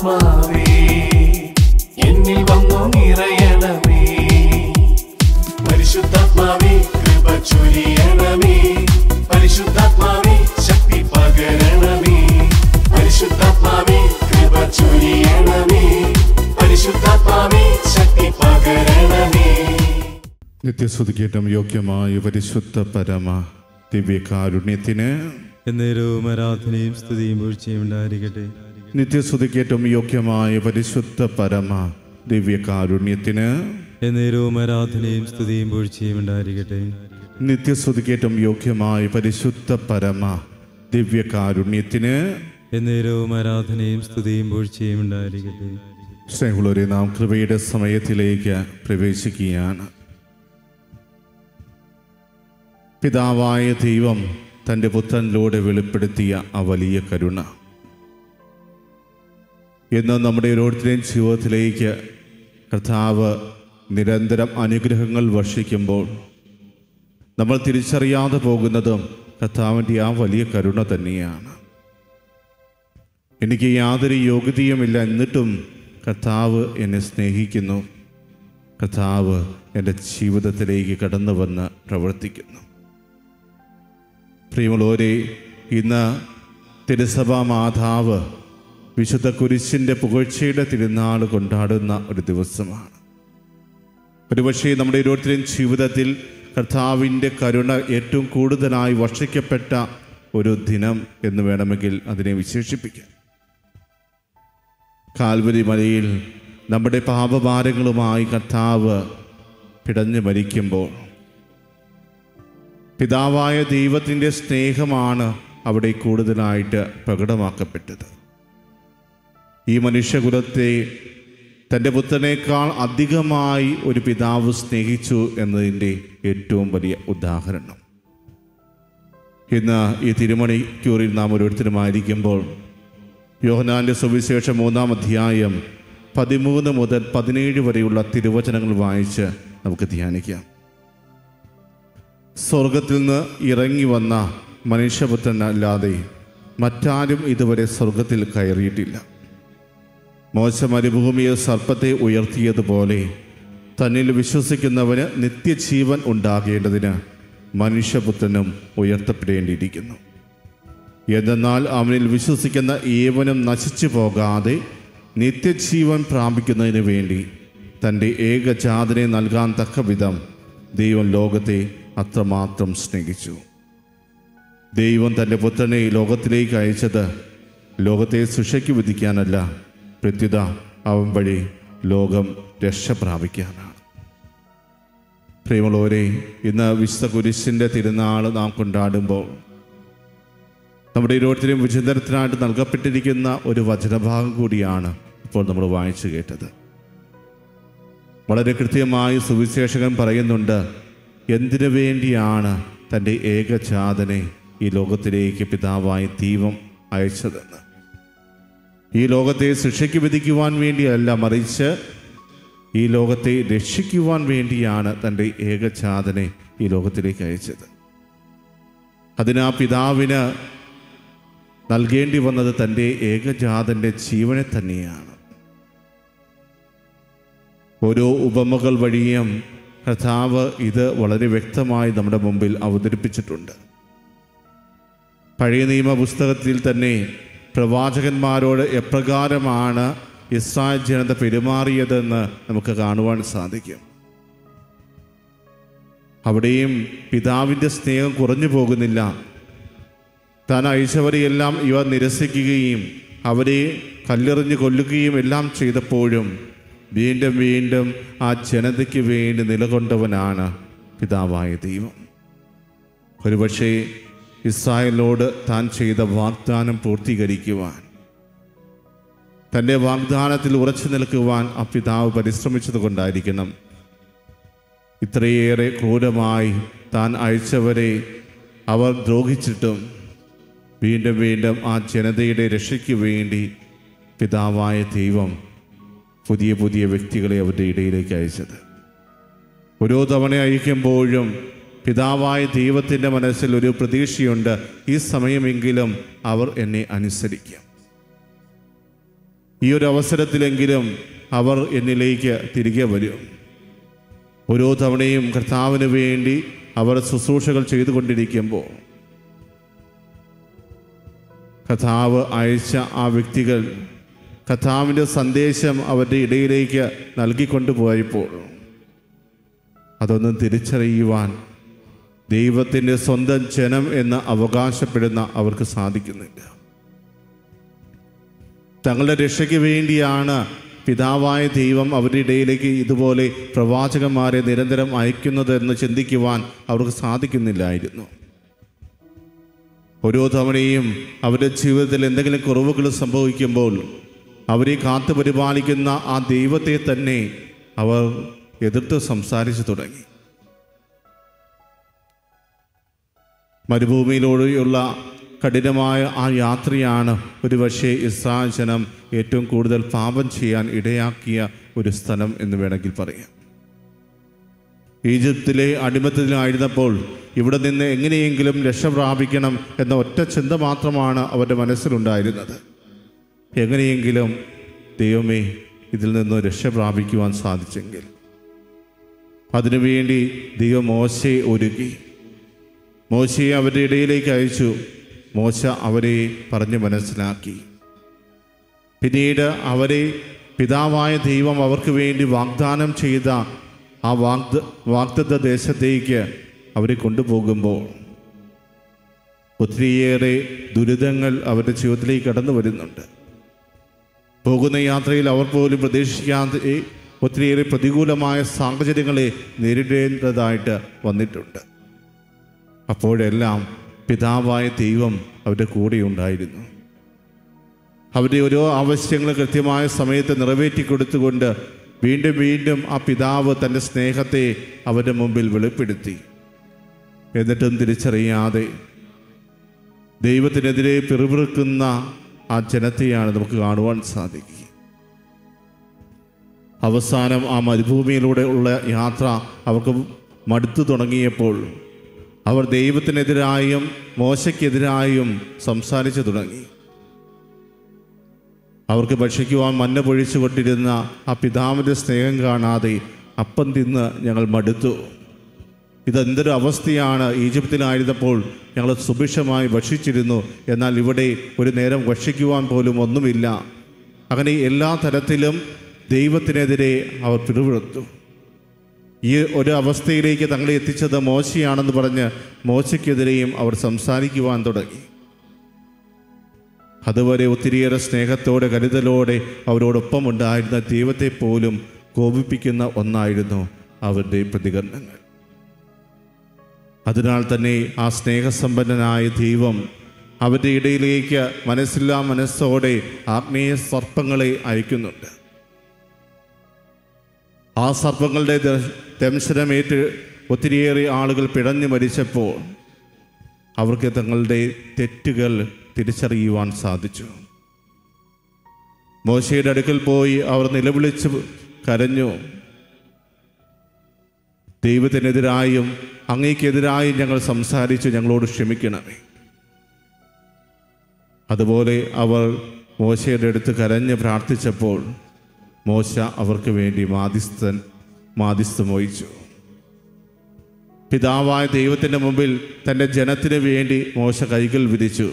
പരിശുദ്ധാത്മാവേ എന്നിൽ വന്നു നിറയണമേ പരിശുദ്ധാത്മാവേ കൃപ ചൊരിയണമേ പരിശുദ്ധാത്മാവേ ശക്തി പകരണമേ പരിശുദ്ധാത്മാവേ കൃപ ചൊരിയണമേ പരിശുദ്ധാത്മാവേ ശക്തി പകരണമേ നിത്യസ്തുതിക്കേറ്റം യോഗ്യമായ പരിശുദ്ധ പരമ ദിവ്യകാരുണ്യത്തിന് എന്നേരവും ആരാധനയും സ്തുതിയും വീഴ്ചയും ഉണ്ടായിരിക്കട്ടെ നിത്യസ്തുതിക്കേറ്റം യോഗ്യമായ പരിശുദ്ധ പരമ ദിവ്യകാരുണ്യത്തിന് എന്നേരവും ആരാധനയും സ്തുതിയും വീഴ്ചയും ഉണ്ടായിരിക്കട്ടെ നിത്യസ്തുതിക്കേറ്റം യോഗ്യമായ പരിശുദ്ധ പരമ ദിവ്യകാരുണ്യത്തിന് എന്നേരവും ആരാധനയും സ്തുതിയും വീഴ്ചയും ഉണ്ടായിരിക്കട്ടെ സ്നേഹമുള്ളവരെ നാം കൃപയുടെ സമയത്തിലേക്ക് പ്രവേശിക്കുകയാണ് പിതാവായ ദൈവം തൻ്റെ പുത്രനിലൂടെ വെളിപ്പെടുത്തിയ ആ വലിയ കരുണ ഇന്ന് നമ്മുടെ ഓരോരുത്തരുടെയും ജീവിതത്തിലേക്ക് കർത്താവ് നിരന്തരം അനുഗ്രഹങ്ങൾ വർഷിക്കുമ്പോൾ നമ്മൾ തിരിച്ചറിയാതെ പോകുന്നതും കർത്താവിൻ്റെ ആ വലിയ കരുണ തന്നെയാണ് എനിക്ക് യാതൊരു യോഗ്യതയുമില്ല എന്നിട്ടും കർത്താവ് എന്നെ സ്നേഹിക്കുന്നു കർത്താവ് എൻ്റെ ജീവിതത്തിലേക്ക് കടന്നു വന്ന് പ്രവർത്തിക്കുന്നു പ്രിയമുള്ളവരെ ഇന്ന് തിരുസഭാ മാതാവ് വിശുദ്ധ കുരിശിൻ്റെ പുകഴ്ചയുടെ തിരുനാൾ കൊണ്ടാടുന്ന ഒരു ദിവസമാണ് ഒരുപക്ഷെ നമ്മുടെ ഓരോരുത്തരുടെയും ജീവിതത്തിൽ കർത്താവിൻ്റെ കരുണ ഏറ്റവും കൂടുതലായി വർഷിക്കപ്പെട്ട ഒരു ദിനം എന്ന് വേണമെങ്കിൽ അതിനെ വിശേഷിപ്പിക്കാം കാൽവരി മലയിൽ നമ്മുടെ പാപഭാരങ്ങളുമായി കർത്താവ് പിടഞ്ഞു മരിക്കുമ്പോൾ പിതാവായ ദൈവത്തിൻ്റെ സ്നേഹമാണ് അവിടെ കൂടുതലായിട്ട് പ്രകടമാക്കപ്പെട്ടത് ഈ മനുഷ്യകുലത്തെ തൻ്റെ പുത്രനേക്കാൾ അധികമായി ഒരു പിതാവ് സ്നേഹിച്ചു എന്നതിൻ്റെ ഏറ്റവും വലിയ ഉദാഹരണം ഇന്ന് ഈ തിരുമണിക്കൂറിൽ നാം ഓരോരുത്തരുമായിരിക്കുമ്പോൾ യോഹനാന്റെ സുവിശേഷം മൂന്നാം അധ്യായം പതിമൂന്ന് മുതൽ പതിനേഴ് വരെയുള്ള തിരുവചനങ്ങൾ വായിച്ച് നമുക്ക് ധ്യാനിക്കാം സ്വർഗത്തിൽ നിന്ന് ഇറങ്ങി വന്ന മനുഷ്യപുത്രനല്ലാതെ മറ്റാരും ഇതുവരെ സ്വർഗത്തിൽ കയറിയിട്ടില്ല മോശ മരുഭൂമിയിൽ സർപ്പത്തെ ഉയർത്തിയതുപോലെ തന്നിൽ വിശ്വസിക്കുന്നവന് നിത്യജീവൻ ഉണ്ടാകേണ്ടതിന് മനുഷ്യപുത്രനും ഉയർത്തപ്പെടേണ്ടിയിരിക്കുന്നു എന്തെന്നാൽ അവനിൽ വിശ്വസിക്കുന്ന ഏവനും നശിച്ചു പോകാതെ നിത്യജീവൻ പ്രാപിക്കുന്നതിന് വേണ്ടി തൻ്റെ ഏകജാതനെ നൽകാൻ തക്ക വിധം ദൈവം ലോകത്തെ അത്രമാത്രം സ്നേഹിച്ചു ദൈവം തൻ്റെ പുത്രനെ ഈ ലോകത്തിലേക്ക് അയച്ചത് ലോകത്തെ ശിക്ഷയ്ക്ക് വിധിക്കാനല്ല പ്രത്യുത അവൻ വഴി ലോകം രക്ഷ പ്രാപിക്കാനാണ് പ്രിയമുള്ളവരെ ഇന്ന് വിശുദ്ധ കുരിശിൻ്റെ തിരുനാൾ നാം കൊണ്ടാടുമ്പോൾ നമ്മുടെ ഓരോരുത്തരും വിചിന്തനത്തിനായിട്ട് നൽകപ്പെട്ടിരിക്കുന്ന ഒരു വചനഭാഗം കൂടിയാണ് ഇപ്പോൾ നമ്മൾ വായിച്ചു കേട്ടത് വളരെ കൃത്യമായി സുവിശേഷകൻ പറയുന്നുണ്ട് എന്തിനു വേണ്ടിയാണ് തൻ്റെ ഏകജാതനെ ഈ ലോകത്തിലേക്ക് പിതാവായ ദൈവം അയച്ചതെന്ന് ഈ ലോകത്തെ ശിക്ഷയ്ക്ക് വിധിക്കുവാൻ വേണ്ടിയല്ല മറിച്ച് ഈ ലോകത്തെ രക്ഷിക്കുവാൻ വേണ്ടിയാണ് തൻ്റെ ഏകജാതനെ ഈ ലോകത്തിലേക്ക് അയച്ചത് അതിന് ആ പിതാവിന് നൽകേണ്ടി വന്നത് തൻ്റെ ഏകജാതൻ്റെ ജീവനെ തന്നെയാണ് ഓരോ ഉപമകൾ വഴിയും കർത്താവ് ഇത് വളരെ വ്യക്തമായി നമ്മുടെ മുമ്പിൽ അവതരിപ്പിച്ചിട്ടുണ്ട് പഴയ നിയമ പുസ്തകത്തിൽ തന്നെ പ്രവാചകന്മാരോട് എപ്രകാരമാണ് ഇസ്രായേൽ ജനത പെരുമാറിയതെന്ന് നമുക്ക് കാണുവാൻ സാധിക്കും അവിടെയും പിതാവിൻ്റെ സ്നേഹം കുറഞ്ഞു പോകുന്നില്ല താൻ അയച്ചവരെയെല്ലാം ഇവ നിരസിക്കുകയും അവരെ കല്ലെറിഞ്ഞ് കൊല്ലുകയും എല്ലാം ചെയ്തപ്പോഴും വീണ്ടും വീണ്ടും ആ ജനതയ്ക്ക് വേണ്ടി നിലകൊണ്ടവനാണ് പിതാവായ ദൈവം ഒരുപക്ഷെ ഇസ്രായേലിനോട് താൻ ചെയ്ത വാഗ്ദാനം പൂർത്തീകരിക്കുവാൻ തൻ്റെ വാഗ്ദാനത്തിൽ ഉറച്ചു നിൽക്കുവാൻ ആ പിതാവ് പരിശ്രമിച്ചത് കൊണ്ടായിരിക്കണം ഇത്രയേറെ ക്രൂരമായി താൻ അയച്ചവരെ അവർ ദ്രോഹിച്ചിട്ടും വീണ്ടും വീണ്ടും ആ ജനതയുടെ രക്ഷയ്ക്ക് വേണ്ടി പിതാവായ ദൈവം പുതിയ പുതിയ വ്യക്തികളെ അവരുടെ ഇടയിലേക്ക് അയച്ചത് ഓരോ തവണ അയക്കുമ്പോഴും പിതാവായ ദൈവത്തിൻ്റെ മനസ്സിൽ ഒരു പ്രതീക്ഷയുണ്ട് ഈ സമയമെങ്കിലും അവർ എന്നെ അനുസരിക്കും ഈ ഒരു അവസരത്തിലെങ്കിലും അവർ എന്നിലേക്ക് തിരികെ വരും ഓരോ തവണയും കർത്താവിന് വേണ്ടി അവർ ശുശ്രൂഷകൾ ചെയ്തുകൊണ്ടിരിക്കുമ്പോൾ കഥാവ് അയച്ച ആ വ്യക്തികൾ കഥാവിൻ്റെ സന്ദേശം അവരുടെ ഇടയിലേക്ക് നൽകിക്കൊണ്ടുപോയപ്പോൾ അതൊന്നും തിരിച്ചറിയുവാൻ ദൈവത്തിൻ്റെ സ്വന്തം ജനം എന്ന് അവകാശപ്പെടുന്ന അവർക്ക് സാധിക്കുന്നില്ല തങ്ങളുടെ രക്ഷയ്ക്ക് വേണ്ടിയാണ് പിതാവായ ദൈവം അവരുടെ ഇടയിലേക്ക് ഇതുപോലെ പ്രവാചകന്മാരെ നിരന്തരം അയക്കുന്നതെന്ന് ചിന്തിക്കുവാൻ അവർക്ക് സാധിക്കുന്നില്ലായിരുന്നു ഓരോ തവണയും അവരുടെ ജീവിതത്തിൽ എന്തെങ്കിലും കുറവുകൾ സംഭവിക്കുമ്പോൾ അവരെ കാത്തു പരിപാലിക്കുന്ന ആ ദൈവത്തെ തന്നെ അവർ എതിർത്ത് സംസാരിച്ചു തുടങ്ങി മരുഭൂമിയിലൂടെയുള്ള കഠിനമായ ആ യാത്രയാണ് ഒരുപക്ഷെ ഇസ്രായേൽ ജനം ഏറ്റവും കൂടുതൽ പാപം ചെയ്യാൻ ഇടയാക്കിയ ഒരു സ്ഥലം എന്ന് വേണമെങ്കിൽ പറയാം ഈജിപ്തിലെ അടിമത്തത്തിലായിരുന്നപ്പോൾ ഇവിടെ നിന്ന് എങ്ങനെയെങ്കിലും രക്ഷ പ്രാപിക്കണം എന്ന ഒറ്റ ചിന്ത മാത്രമാണ് അവരുടെ മനസ്സിലുണ്ടായിരുന്നത് എങ്ങനെയെങ്കിലും ദൈവമേ ഇതിൽ നിന്ന് രക്ഷ പ്രാപിക്കുവാൻ സാധിച്ചെങ്കിൽ അതിനുവേണ്ടി ദൈവം മോശയെ ഒരുക്കി മോശയെ അവരുടെ ഇടയിലേക്ക് അയച്ചു മോശ അവരെ പറഞ്ഞ് മനസ്സിലാക്കി പിന്നീട് അവരെ പിതാവായ ദൈവം അവർക്ക് വേണ്ടി വാഗ്ദാനം ചെയ്ത ആ വാഗ്ദ വാഗ്ദത്ത ദേശത്തേക്ക് അവരെ കൊണ്ടുപോകുമ്പോൾ ഒത്തിരിയേറെ ദുരിതങ്ങൾ അവരുടെ ജീവിതത്തിലേക്ക് കടന്നു വരുന്നുണ്ട് പോകുന്ന യാത്രയിൽ അവർ പോലും പ്രതീക്ഷിക്കാതെ ഒത്തിരിയേറെ പ്രതികൂലമായ സാഹചര്യങ്ങളെ നേരിടേണ്ടതായിട്ട് വന്നിട്ടുണ്ട് അപ്പോഴെല്ലാം പിതാവായ ദൈവം അവരുടെ കൂടെ ഉണ്ടായിരുന്നു അവരുടെ ഓരോ ആവശ്യങ്ങൾ കൃത്യമായ സമയത്ത് നിറവേറ്റി കൊടുത്തുകൊണ്ട് വീണ്ടും വീണ്ടും ആ പിതാവ് തൻ്റെ സ്നേഹത്തെ അവരുടെ മുമ്പിൽ വെളിപ്പെടുത്തി എന്നിട്ടും തിരിച്ചറിയാതെ ദൈവത്തിനെതിരെ പിറുപിറുക്കുന്ന ആ ജനത്തെയാണ് നമുക്ക് കാണുവാൻ സാധിക്കുക അവസാനം ആ മരുഭൂമിയിലൂടെ ഉള്ള യാത്ര അവർക്ക് മടുത്തു തുടങ്ങിയപ്പോൾ അവർ ദൈവത്തിനെതിരായും മോശയ്ക്കെതിരായും സംസാരിച്ചു തുടങ്ങി അവർക്ക് ഭക്ഷിക്കുവാൻ മഞ്ഞ പൊഴിച്ചു കൊണ്ടിരുന്ന ആ പിതാവിൻ്റെ സ്നേഹം കാണാതെ അപ്പം തിന്ന് ഞങ്ങൾ മടുത്തു ഇതെന്തൊരു അവസ്ഥയാണ് ഈജിപ്തിലായിരുന്നപ്പോൾ ഞങ്ങൾ സുഭിക്ഷമായി ഭക്ഷിച്ചിരുന്നു എന്നാൽ ഇവിടെ ഒരു നേരം ഭക്ഷിക്കുവാൻ പോലും ഒന്നുമില്ല അങ്ങനെ എല്ലാ തരത്തിലും ദൈവത്തിനെതിരെ അവർ പിറുപിറുത്തു ഈ ഒരു അവസ്ഥയിലേക്ക് തങ്ങളെ എത്തിച്ചത് മോശയാണെന്ന് പറഞ്ഞ് മോശയ്ക്കെതിരെയും അവർ സംസാരിക്കുവാൻ തുടങ്ങി അതുവരെ ഒത്തിരിയേറെ സ്നേഹത്തോടെ കരുതലോടെ അവരോടൊപ്പം ഉണ്ടായിരുന്ന ദൈവത്തെ പോലും കോപിപ്പിക്കുന്ന ഒന്നായിരുന്നു അവരുടെ പ്രതികരണങ്ങൾ അതിനാൽ തന്നെ ആ സ്നേഹസമ്പന്നനായ ദൈവം അവരുടെ ഇടയിലേക്ക് മനസ്സില്ലാ മനസ്സോടെ ആഗ്നേയ സർപ്പങ്ങളെ അയക്കുന്നുണ്ട് ആ സർപ്പങ്ങളുടെ ദ- ദംശനമേറ്റ് ഒത്തിരിയേറെ ആളുകൾ പിടഞ്ഞു മരിച്ചപ്പോൾ അവർക്ക് തങ്ങളുടെ തെറ്റുകൾ തിരിച്ചറിയുവാൻ സാധിച്ചു മോശയുടെ അടുക്കൽ പോയി അവർ നിലവിളിച്ച് കരഞ്ഞു ദൈവത്തിനെതിരായും അങ്ങേക്കെതിരായും ഞങ്ങൾ സംസാരിച്ചു ഞങ്ങളോട് ക്ഷമിക്കണമേ അതുപോലെ അവർ മോശയുടെ അടുത്ത് കരഞ്ഞ് പ്രാർത്ഥിച്ചപ്പോൾ മോശ അവർക്ക് വേണ്ടി മാധ്യസ്ഥൻ മാധ്യസ്ഥം വഹിച്ചു പിതാവായ ദൈവത്തിൻ്റെ മുമ്പിൽ തൻ്റെ ജനത്തിന് വേണ്ടി മോശ കൈകൾ വിരിച്ചു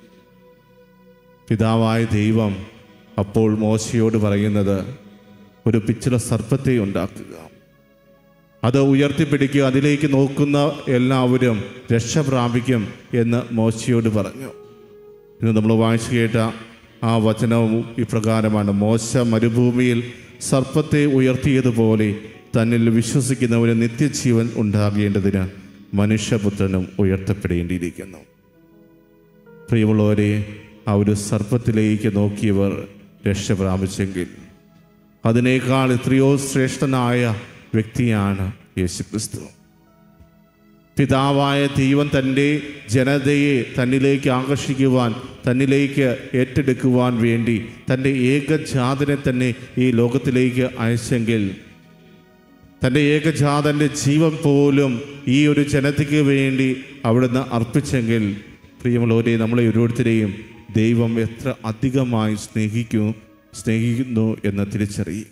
പിതാവായ ദൈവം അപ്പോൾ മോശയോട് പറയുന്നത് ഒരു പിച്ചില സർപ്പത്തെ ഉണ്ടാക്കുക അത് ഉയർത്തിപ്പിടിക്കുക അതിലേക്ക് നോക്കുന്ന എല്ലാവരും രക്ഷ പ്രാപിക്കും എന്ന് മോശയോട് പറഞ്ഞു ഇന്ന് നമ്മൾ വായിച്ചു കേട്ട ആ വചനവും ഇപ്രകാരമാണ് മോശ മരുഭൂമിയിൽ സർപ്പത്തെ ഉയർത്തിയതുപോലെ തന്നിൽ വിശ്വസിക്കുന്നവന് നിത്യജീവൻ ഉണ്ടാകേണ്ടതിന് മനുഷ്യപുത്രനും ഉയർത്തപ്പെടേണ്ടിയിരിക്കുന്നു പ്രിയമുള്ളവരെ ആ ഒരു സർപ്പത്തിലേക്ക് നോക്കിയവർ രക്ഷ പ്രാപിച്ചെങ്കിൽ അതിനേക്കാൾ എത്രയോ ശ്രേഷ്ഠനായ വ്യക്തിയാണ് യേശുക്രിസ്തു പിതാവായ ദൈവം തൻ്റെ ജനതയെ തന്നിലേക്ക് ആകർഷിക്കുവാൻ തന്നിലേക്ക് ഏറ്റെടുക്കുവാൻ വേണ്ടി തൻ്റെ ഏകജാതനെ തന്നെ ഈ ലോകത്തിലേക്ക് അയച്ചെങ്കിൽ തൻ്റെ ഏകജാതൻ്റെ ജീവൻ പോലും ഈ ഒരു ജനതയ്ക്ക് വേണ്ടി അവിടുന്ന് അർപ്പിച്ചെങ്കിൽ പ്രിയമുള്ളവരെ നമ്മളെ ഓരോരുത്തരെയും ദൈവം എത്ര അധികമായി സ്നേഹിക്കും സ്നേഹിക്കുന്നു എന്ന് തിരിച്ചറിയുക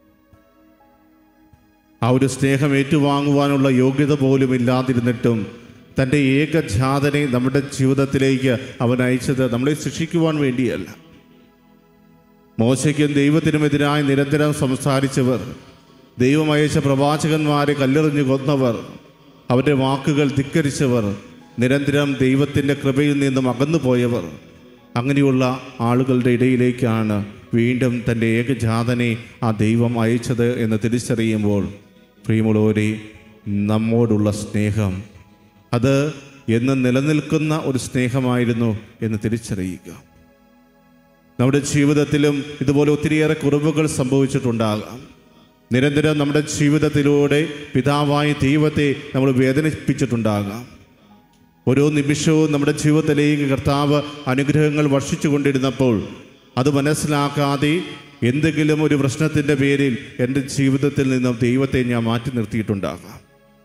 ആ ഒരു സ്നേഹം ഏറ്റുവാങ്ങുവാനുള്ള യോഗ്യത പോലും ഇല്ലാതിരുന്നിട്ടും തൻ്റെ ഏകജാതനെ നമ്മുടെ ജീവിതത്തിലേക്ക് അവൻ അയച്ചത് നമ്മളെ ശിക്ഷിക്കുവാൻ വേണ്ടിയല്ല മോശയ്ക്കും ദൈവത്തിനുമെതിരായി നിരന്തരം സംസാരിച്ചവർ ദൈവം അയച്ച പ്രവാചകന്മാരെ കല്ലെറിഞ്ഞു കൊന്നവർ അവരുടെ വാക്കുകൾ ധിക്കരിച്ചവർ നിരന്തരം ദൈവത്തിൻ്റെ കൃപയിൽ നിന്നും അകന്നു പോയവർ അങ്ങനെയുള്ള ആളുകളുടെ ഇടയിലേക്കാണ് വീണ്ടും തൻ്റെ ഏകജാതനെ ആ ദൈവം അയച്ചത് എന്ന് തിരിച്ചറിയുമ്പോൾ പ്രിയമുള്ളവരെ നമ്മോടുള്ള സ്നേഹം അത് എന്ന് നിലനിൽക്കുന്ന ഒരു സ്നേഹമായിരുന്നു എന്ന് തിരിച്ചറിയുക നമ്മുടെ ജീവിതത്തിലും ഇതുപോലെ ഒത്തിരിയേറെ കുറവുകൾ സംഭവിച്ചിട്ടുണ്ടാകാം നിരന്തരം നമ്മുടെ ജീവിതത്തിലൂടെ പിതാവായ ദൈവത്തെ നമ്മൾ വേദനിപ്പിച്ചിട്ടുണ്ടാകാം ഓരോ നിമിഷവും നമ്മുടെ ജീവിതത്തിലേക്ക് കർത്താവ് അനുഗ്രഹങ്ങൾ വർഷിച്ചു കൊണ്ടിരുന്നപ്പോൾ അത് മനസ്സിലാക്കാതെ എന്തെങ്കിലും ഒരു പ്രശ്നത്തിൻ്റെ പേരിൽ എൻ്റെ ജീവിതത്തിൽ നിന്നും ദൈവത്തെ ഞാൻ മാറ്റി നിർത്തിയിട്ടുണ്ടാകാം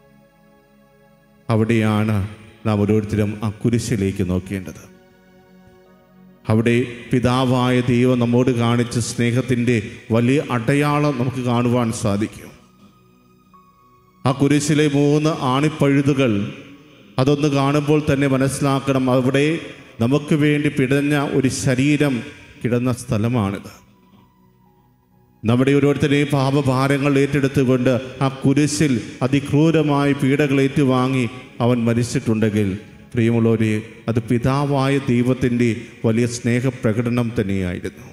അവിടെയാണ് നാം ഓരോരുത്തരും ആ കുരിശിലേക്ക് നോക്കേണ്ടത് അവിടെ പിതാവായ ദൈവം നമ്മോട് കാണിച്ച സ്നേഹത്തിൻ്റെ വലിയ അടയാളം നമുക്ക് കാണുവാൻ സാധിക്കും ആ കുരിശിലെ മൂന്ന് ആണിപ്പഴുതുകൾ അതൊന്ന് കാണുമ്പോൾ തന്നെ മനസ്സിലാക്കണം അവിടെ നമുക്ക് വേണ്ടി പിടഞ്ഞ ഒരു ശരീരം കിടന്ന സ്ഥലമാണിത് നമ്മുടെ ഓരോരുത്തരെയും പാപഭാരങ്ങൾ ഏറ്റെടുത്തുകൊണ്ട് ആ കുരിശിൽ അതിക്രൂരമായ പീഡകൾ ഏറ്റുവാങ്ങി അവൻ മരിച്ചിട്ടുണ്ടെങ്കിൽ പ്രിയമുള്ളവരെ അത് പിതാവായ ദൈവത്തിൻ്റെ വലിയ സ്നേഹപ്രകടനം തന്നെയായിരുന്നു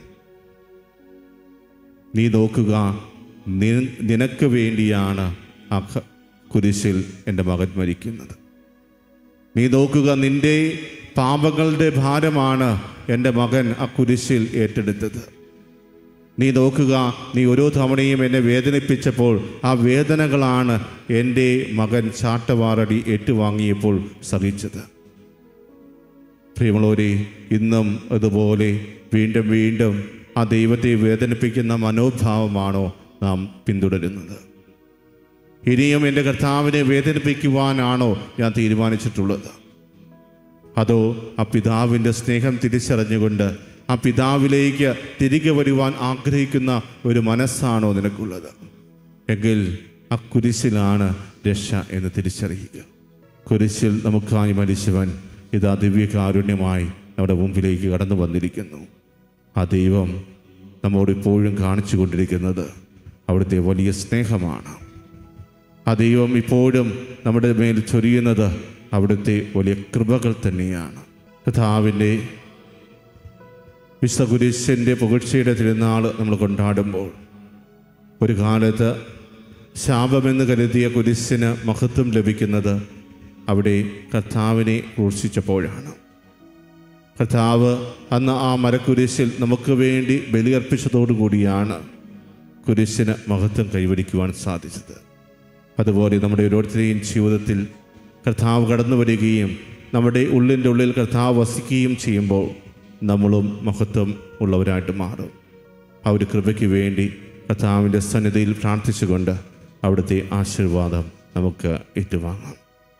നീ നോക്കുക നി- നിനക്ക് വേണ്ടിയാണ് ആ ക- കുരിശിൽ എൻ്റെ മകൻ മരിക്കുന്നത് നീ നോക്കുക നിന്റെ പാപങ്ങളുടെ ഭാരമാണ് എൻ്റെ മകൻ ആ കുരിശിൽ ഏറ്റെടുത്തത് നീ നോക്കുക നീ ഓരോ തവണയും എന്നെ വേദനിപ്പിച്ചപ്പോൾ ആ വേദനകളാണ് എൻ്റെ മകൻ ചാട്ടവാറടി ഏറ്റുവാങ്ങിയപ്പോൾ സഹിച്ചത് പ്രിയമുള്ളവരെ ഇന്നും അതുപോലെ വീണ്ടും വീണ്ടും ആ ദൈവത്തെ വേദനിപ്പിക്കുന്ന മനോഭാവമാണോ നാം പിന്തുടരുന്നത് ഇനിയും എൻ്റെ കർത്താവിനെ വേദനിപ്പിക്കുവാനാണോ ഞാൻ തീരുമാനിച്ചിട്ടുള്ളത് അതോ ആ പിതാവിൻ്റെ സ്നേഹം തിരിച്ചറിഞ്ഞുകൊണ്ട് ആ പിതാവിലേക്ക് തിരികെ വരുവാൻ ആഗ്രഹിക്കുന്ന ഒരു മനസ്സാണോ നിനക്കുള്ളത് എങ്കിൽ ആ കുരിശിലാണ് രക്ഷ എന്ന് തിരിച്ചറിയുക കുരിശിൽ നമുക്കായി മരിച്ചവൻ ഇതാ ദിവ്യകാരുണ്യമായി നമ്മുടെ മുമ്പിലേക്ക് കടന്നു വന്നിരിക്കുന്നു ആ ദൈവം നമ്മോട് ഇപ്പോഴും കാണിച്ചു കൊണ്ടിരിക്കുന്നത് അവിടുത്തെ വലിയ സ്നേഹമാണ് ആ ദൈവം ഇപ്പോഴും നമ്മുടെ മേൽ ചൊരിയുന്നത് അവിടുത്തെ വലിയ കൃപകൾ തന്നെയാണ് കഥാവിൻ്റെ വിശുദ്ധ കുരിശൻ്റെ പുകഴ്ചയുടെ തിരുനാൾ നമ്മൾ കൊണ്ടാടുമ്പോൾ ഒരു കാലത്ത് ശാപമെന്ന് കരുതിയ കുരിശിന് മഹത്വം ലഭിക്കുന്നത് അവിടെ കർത്താവിനെ ക്രൂശിച്ചപ്പോഴാണ് കർത്താവ് അന്ന് ആ മരക്കുരിശിൽ നമുക്ക് വേണ്ടി ബലിയർപ്പിച്ചതോടുകൂടിയാണ് കുരിശിന് മഹത്വം കൈവരിക്കുവാൻ സാധിച്ചത് അതുപോലെ നമ്മുടെ ഓരോരുത്തരെയും ജീവിതത്തിൽ കർത്താവ് കടന്നു വരികയും നമ്മുടെ ഉള്ളിൻ്റെ ഉള്ളിൽ കർത്താവ് വസിക്കുകയും ചെയ്യുമ്പോൾ നമ്മളും മഹത്വം ഉള്ളവരായിട്ട് മാറും ആ ഒരു കൃപയ്ക്ക് വേണ്ടി കർത്താവിൻ്റെ സന്നിധിയിൽ പ്രാർത്ഥിച്ചുകൊണ്ട് അവിടുത്തെ ആശീർവാദം നമുക്ക് ഏറ്റുവാങ്ങാം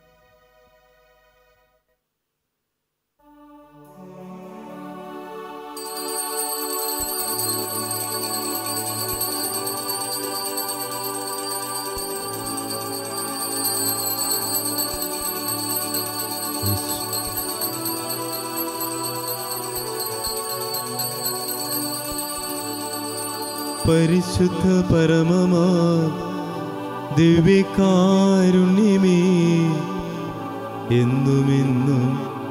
പരിശുദ്ധ പരമമാ ദിവ്യകാരുണ്യമേ എന്നുമെന്നും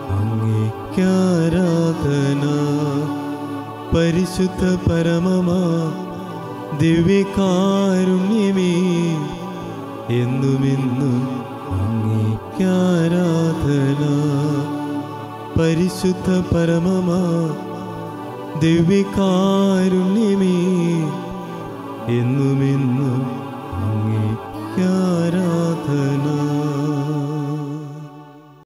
അങ്ങേക്കാരാധന പരിശുദ്ധ പരമമാ ദിവ്യകാരുണ്യമേ എന്നുമെന്നും അങ്ങേക്കാരാധന പരിശുദ്ധ പരമമാ ദിവ്യകാരുണ്യമേ എന്നുമെന്നും അങ്ങേക്കാരാധന